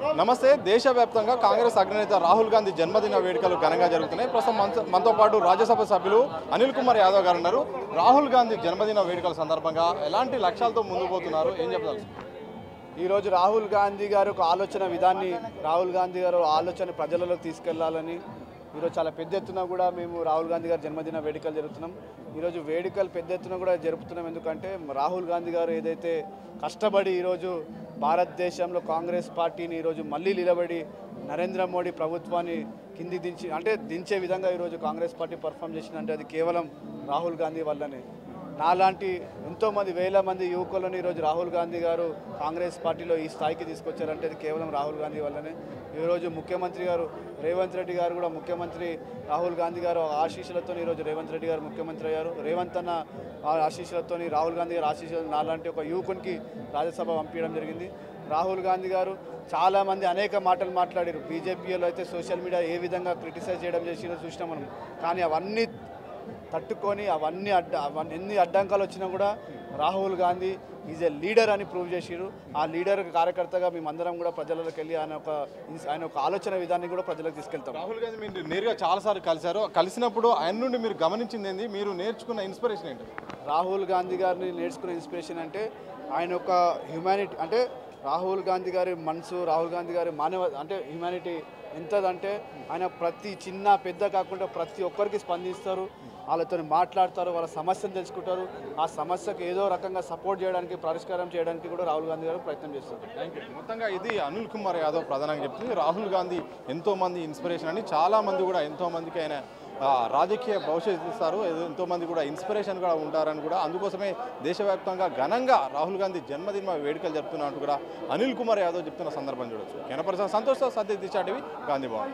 నమస్తే దేశవ్యాప్తంగా కాంగ్రెస్ అగ్రనేత రాహుల్ గాంధీ జన్మదిన వేడుకలు ఘనంగా జరుగుతున్నాయి ప్రస్తుతం మనతో- మనతో పాటు రాజ్యసభ సభ్యులు అనిల్ కుమార్ యాదవ్ గారు ఉన్నారు రాహుల్ గాంధీ జన్మదిన వేడుకల సందర్భంగా ఎలాంటి లక్ష్యాలతో ముందుకు పోతున్నారు ఏం చెప్తారు ఈరోజు రాహుల్ గాంధీ గారు ఒక ఆలోచన విధాన్ని రాహుల్ గాంధీ గారు ఆలోచన ప్రజలలోకి తీసుకెళ్లాలని ఈరోజు చాలా పెద్ద ఎత్తున కూడా మేము రాహుల్ గాంధీ గారి జన్మదిన వేడుకలు జరుపుతున్నాం ఈరోజు వేడుకలు పెద్ద ఎత్తున కూడా జరుపుతున్నాం ఎందుకంటే రాహుల్ గాంధీ గారు ఏదైతే కష్టపడి ఈరోజు భారతదేశంలో కాంగ్రెస్ పార్టీని ఈరోజు మళ్ళీ నిలబడి నరేంద్ర మోడీ ప్రభుత్వాన్ని కింది దించి అంటే దించే విధంగా ఈరోజు కాంగ్రెస్ పార్టీ పర్ఫామ్ చేసిందంటే అది కేవలం రాహుల్ గాంధీ వల్లనే నాలాంటి ఎంతోమంది వేల మంది యువకులను ఈరోజు రాహుల్ గాంధీ గారు కాంగ్రెస్ పార్టీలో ఈ స్థాయికి తీసుకొచ్చారంటే అది కేవలం రాహుల్ గాంధీ వల్లనే ఈరోజు ముఖ్యమంత్రి గారు రేవంత్ రెడ్డి గారు కూడా ముఖ్యమంత్రి రాహుల్ గాంధీ గారు ఆశీస్సులతో ఈరోజు రేవంత్ రెడ్డి గారు ముఖ్యమంత్రి అయ్యారు రేవంత్ అన్న ఆ ఆశీస్సులతో రాహుల్ గాంధీ గారు ఆశీస్సులు నాలాంటి ఒక యువకునికి రాజ్యసభ పంపించడం జరిగింది రాహుల్ గాంధీ గారు చాలామంది అనేక మాటలు మాట్లాడారు బీజేపీలో అయితే సోషల్ మీడియా ఏ విధంగా క్రిటిసైజ్ చేయడం చేసినో చూసినాం మనం కానీ అవన్నీ తట్టుకొని అవన్నీ అడ్డ అవన్నీ ఎన్ని అడ్డంకాలు వచ్చినా కూడా Rahul Gandhi is a leader అని ప్రూవ్ చేసిరు ఆ లీడర్ కార్యకర్తగా మేమందరం కూడా ప్రజలకు వెళ్ళి ఆయన ఒక ఆయన ఒక ఆలోచన విధాన్ని కూడా ప్రజలకు తీసుకెళ్తాం రాహుల్ గాంధీ మీరు నేరుగా చాలాసార్లు కలిశారు కలిసినప్పుడు ఆయన నుండి మీరు గమనించింది ఏంది మీరు నేర్చుకున్న ఇన్స్పిరేషన్ ఏంటి రాహుల్ గాంధీ గారిని నేర్చుకునే ఇన్స్పిరేషన్ అంటే ఆయన ఒక హ్యుమానిటీ అంటే రాహుల్ గాంధీ గారి మనసు రాహుల్ గాంధీ గారి మానవ అంటే హ్యుమానిటీ ఎంతదంటే ఆయన ప్రతి చిన్న పెద్ద కాకుండా ప్రతి ఒక్కరికి స్పందిస్తారు వాళ్ళతో మాట్లాడతారు వాళ్ళ సమస్యను తెలుసుకుంటారు ఆ సమస్యకు ఏదో రకంగా సపోర్ట్ చేయడానికి పరిష్కారం చేయడానికి కూడా రాహుల్ గాంధీ గారు ప్రయత్నం చేస్తారు థ్యాంక్ యూ మొత్తంగా ఇది అనిల్ కుమార్ యాదవ్ ప్రధానంగా చెప్తుంది రాహుల్ గాంధీ ఎంతో మంది ఇన్స్పిరేషన్ అని చాలా మంది కూడా ఎంతో మందికి ఆయన ఆ, రాజకీయ భవిష్యత్తు ఇస్తారు ఎంతో మంది కూడా ఇన్స్పిరేషన్ కూడా ఉంటారని కూడా అందుకోసమే దేశవ్యాప్తంగా ఘనంగా రాహుల్ గాంధీ జన్మదిన వేడుకలు జరుపుతున్నట్టు కూడా అనిల్ కుమార్ యాదవ్ చెప్తున్న సందర్భం చూడొచ్చు కెనపర్సన్ సంతోష్ సత్య దిశాటివి గాంధీ భవన్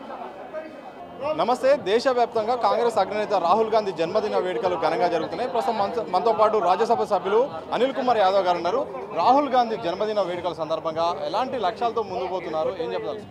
నమస్తే దేశవ్యాప్తంగా కాంగ్రెస్ అగ్రనేత రాహుల్ గాంధీ జన్మదిన వేడుకలు ఘనంగా జరుగుతున్నాయి ప్రస్తుతం మనతో- మనతో పాటు రాజ్యసభ సభ్యులు అనిల్ కుమార్ యాదవ్ గారు ఉన్నారు రాహుల్ గాంధీ జన్మదిన వేడుకల సందర్భంగా ఎలాంటి లక్ష్యాలతో ముందుకు పోతున్నారు ఏం చెప్తారు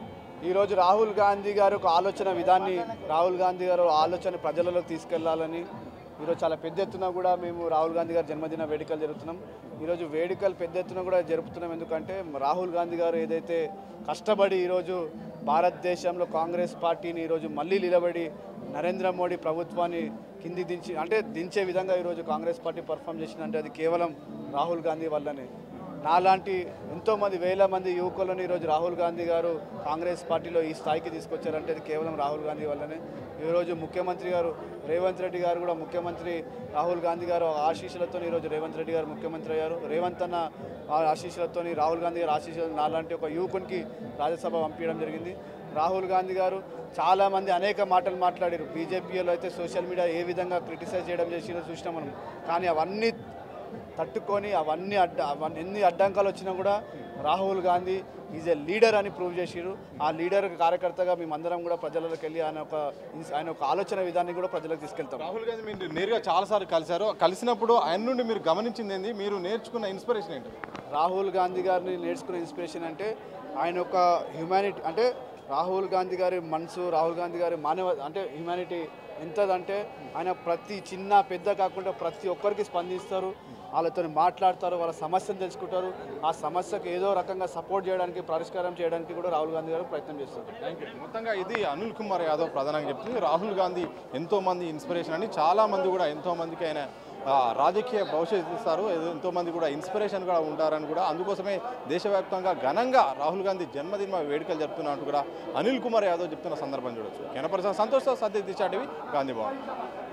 ఈరోజు రాహుల్ గాంధీ గారు ఒక ఆలోచన విధాన్ని రాహుల్ గాంధీ గారు ఆలోచన ప్రజలలోకి తీసుకెళ్లాలని ఈరోజు చాలా పెద్ద ఎత్తున కూడా మేము రాహుల్ గాంధీ గారి జన్మదిన వేడుకలు జరుపుతున్నాం ఈరోజు వేడుకలు పెద్ద ఎత్తున కూడా జరుపుతున్నాం ఎందుకంటే రాహుల్ గాంధీ గారు ఏదైతే కష్టపడి ఈరోజు భారతదేశంలో కాంగ్రెస్ పార్టీని ఈరోజు మళ్ళీ నిలబడి నరేంద్ర మోడీ ప్రభుత్వాన్ని కింది దించి అంటే దించే విధంగా ఈరోజు కాంగ్రెస్ పార్టీ పర్ఫామ్ చేసిందంటే అది కేవలం రాహుల్ గాంధీ వల్లనే నాలాంటి ఎంతోమంది వేల మంది యువకులను ఈరోజు రాహుల్ గాంధీ గారు కాంగ్రెస్ పార్టీలో ఈ స్థాయికి తీసుకొచ్చారంటే అది కేవలం రాహుల్ గాంధీ వల్లనే ఈరోజు ముఖ్యమంత్రి గారు రేవంత్ రెడ్డి గారు కూడా ముఖ్యమంత్రి రాహుల్ గాంధీ గారు ఆశీస్సులతో ఈరోజు రేవంత్ రెడ్డి గారు ముఖ్యమంత్రి అయ్యారు రేవంత్ అన్న ఆ ఆశీస్సులతో రాహుల్ గాంధీ గారు ఆశీస్సులు నాలాంటి ఒక యువకునికి రాజ్యసభ పంపించడం జరిగింది రాహుల్ గాంధీ గారు చాలామంది అనేక మాటలు మాట్లాడారు బీజేపీలో అయితే సోషల్ మీడియా ఏ విధంగా క్రిటిసైజ్ చేయడం చేసినో చూసినాం మనం కానీ అవన్నీ తట్టుకొని అవన్నీ అడ్డ అవన్నీ ఎన్ని అడ్డంకాలు వచ్చినా కూడా Rahul Gandhi is a leader అని ప్రూవ్ చేసిరు ఆ లీడర్ కార్యకర్తగా మేమందరం కూడా ప్రజలకు వెళ్ళి ఆయన ఒక ఆయన ఒక ఆలోచన విధాన్ని కూడా ప్రజలకు తీసుకెళ్తాం రాహుల్ గాంధీ మీరు నేరుగా చాలాసార్లు కలిశారు కలిసినప్పుడు ఆయన నుండి మీరు గమనించింది ఏంది మీరు నేర్చుకున్న ఇన్స్పిరేషన్ ఏంటి రాహుల్ గాంధీ గారిని నేర్చుకునే ఇన్స్పిరేషన్ అంటే ఆయన ఒక హ్యుమానిటీ అంటే రాహుల్ గాంధీ గారి మనసు రాహుల్ గాంధీ గారి మానవ అంటే హ్యుమానిటీ ఎంతదంటే ఆయన ప్రతి చిన్న పెద్ద కాకుండా ప్రతి ఒక్కరికి స్పందిస్తారు వాళ్ళతో మాట్లాడతారు వాళ్ళ సమస్యను తెలుసుకుంటారు ఆ సమస్యకు ఏదో రకంగా సపోర్ట్ చేయడానికి పరిష్కారం చేయడానికి కూడా రాహుల్ గాంధీ గారు ప్రయత్నం చేస్తారు థ్యాంక్ యూ మొత్తంగా ఇది అనిల్ కుమార్ యాదవ్ ప్రధానంగా చెప్తుంది రాహుల్ గాంధీ ఎంతో మంది ఇన్స్పిరేషన్ అని చాలా మంది కూడా ఎంతో మందికి ఆయన ఆ, రాజకీయ భవిష్యత్తు ఇస్తారు ఎంతో మంది కూడా ఇన్స్పిరేషన్ కూడా ఉంటారని కూడా అందుకోసమే దేశవ్యాప్తంగా ఘనంగా రాహుల్ గాంధీ జన్మదిన వేడుకలు జరుపుతున్నట్టు కూడా అనిల్ కుమార్ యాదవ్ చెప్తున్న సందర్భం చూడొచ్చు కెనపర్సన్ సంతోష్ సత్య దిశాటివి గాంధీ భవన్